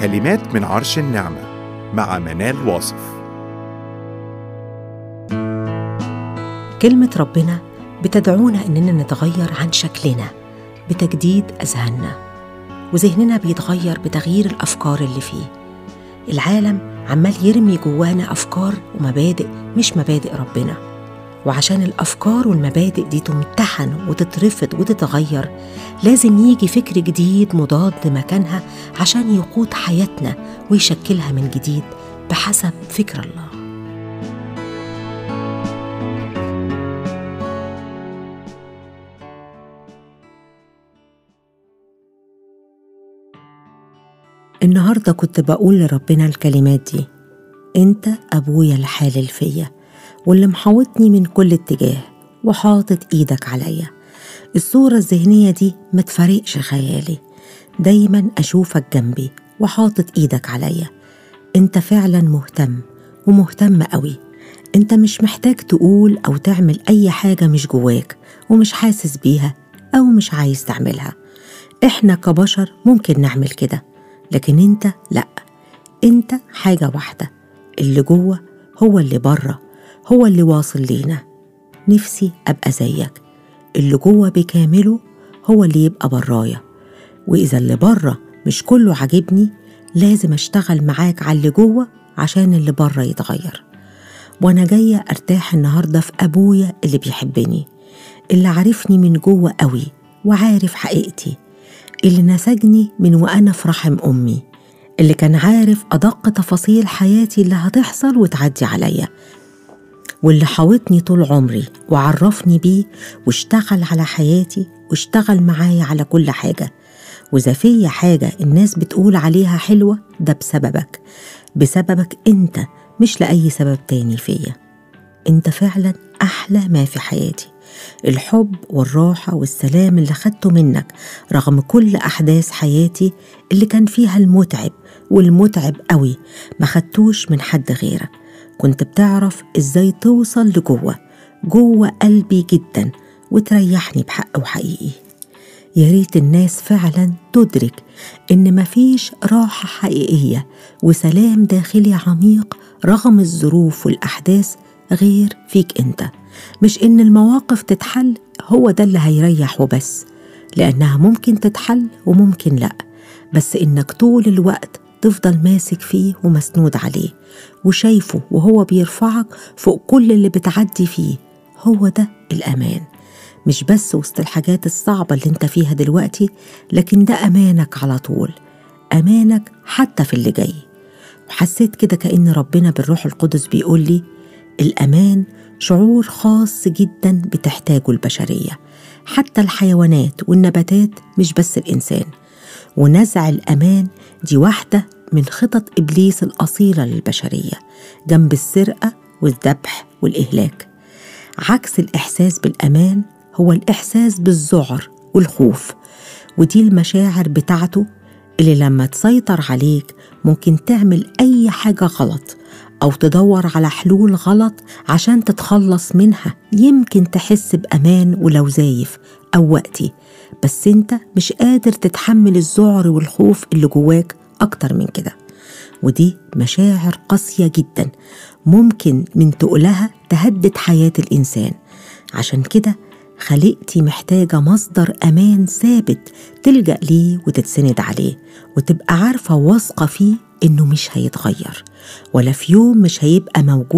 كلمات من عرش النعمة مع منال واصف كلمة ربنا بتدعونا إننا نتغير عن شكلنا بتجديد أذهاننا وذهننا بيتغير بتغيير الأفكار اللي فيه العالم عمال يرمي جوانا أفكار ومبادئ مش مبادئ ربنا وعشان الأفكار والمبادئ دي تمتحن وتترفض وتتغير لازم يجي فكر جديد مضاد مكانها عشان يقود حياتنا ويشكلها من جديد بحسب فكر الله النهارده كنت بقول لربنا الكلمات دي انت ابويا الحالل فيا واللي محاوطني من كل اتجاه وحاطط ايدك عليا الصورة الذهنية دي ما تفارقش خيالي دايما اشوفك جنبي وحاطط ايدك عليا انت فعلا مهتم ومهتم قوي انت مش محتاج تقول او تعمل اي حاجة مش جواك ومش حاسس بيها او مش عايز تعملها احنا كبشر ممكن نعمل كده لكن انت لا انت حاجة واحدة اللي جوه هو اللي بره هو اللي واصل لينا نفسي ابقى زيك اللي جوه بكامله هو اللي يبقى برايا واذا اللي بره مش كله عاجبني لازم اشتغل معاك على اللي جوه عشان اللي بره يتغير وانا جايه ارتاح النهارده في ابويا اللي بيحبني اللي عارفني من جوه قوي وعارف حقيقتي اللي نسجني من وأنا في رحم أمي اللي كان عارف أدق تفاصيل حياتي اللي هتحصل وتعدي عليا واللي حاوطني طول عمري وعرفني بيه واشتغل على حياتي واشتغل معايا على كل حاجة وإذا فيا حاجة الناس بتقول عليها حلوة ده بسببك بسببك أنت مش لأي سبب تاني فيا أنت فعلا أحلى ما في حياتي الحب والراحة والسلام اللي خدته منك رغم كل أحداث حياتي اللي كان فيها المتعب والمتعب قوي ما خدتوش من حد غيرك كنت بتعرف إزاي توصل لجوه جوه قلبي جدا وتريحني بحق وحقيقي يا ريت الناس فعلا تدرك إن مفيش راحة حقيقية وسلام داخلي عميق رغم الظروف والأحداث غير فيك أنت مش إن المواقف تتحل هو ده اللي هيريح وبس لأنها ممكن تتحل وممكن لأ بس إنك طول الوقت تفضل ماسك فيه ومسنود عليه وشايفه وهو بيرفعك فوق كل اللي بتعدي فيه هو ده الأمان مش بس وسط الحاجات الصعبة اللي انت فيها دلوقتي لكن ده أمانك على طول أمانك حتى في اللي جاي وحسيت كده كأن ربنا بالروح القدس بيقول لي الأمان شعور خاص جدا بتحتاجه البشريه حتى الحيوانات والنباتات مش بس الانسان ونزع الامان دي واحده من خطط ابليس الاصيله للبشريه جنب السرقه والذبح والاهلاك عكس الاحساس بالامان هو الاحساس بالذعر والخوف ودي المشاعر بتاعته اللي لما تسيطر عليك ممكن تعمل اي حاجه غلط أو تدور على حلول غلط عشان تتخلص منها يمكن تحس بأمان ولو زايف أو وقتي بس أنت مش قادر تتحمل الذعر والخوف اللي جواك أكتر من كده ودي مشاعر قاسية جدا ممكن من تقلها تهدد حياة الإنسان عشان كده خلقتي محتاجة مصدر أمان ثابت تلجأ ليه وتتسند عليه وتبقى عارفة واثقة فيه إنه مش هيتغير ولا في يوم مش هيبقى موجود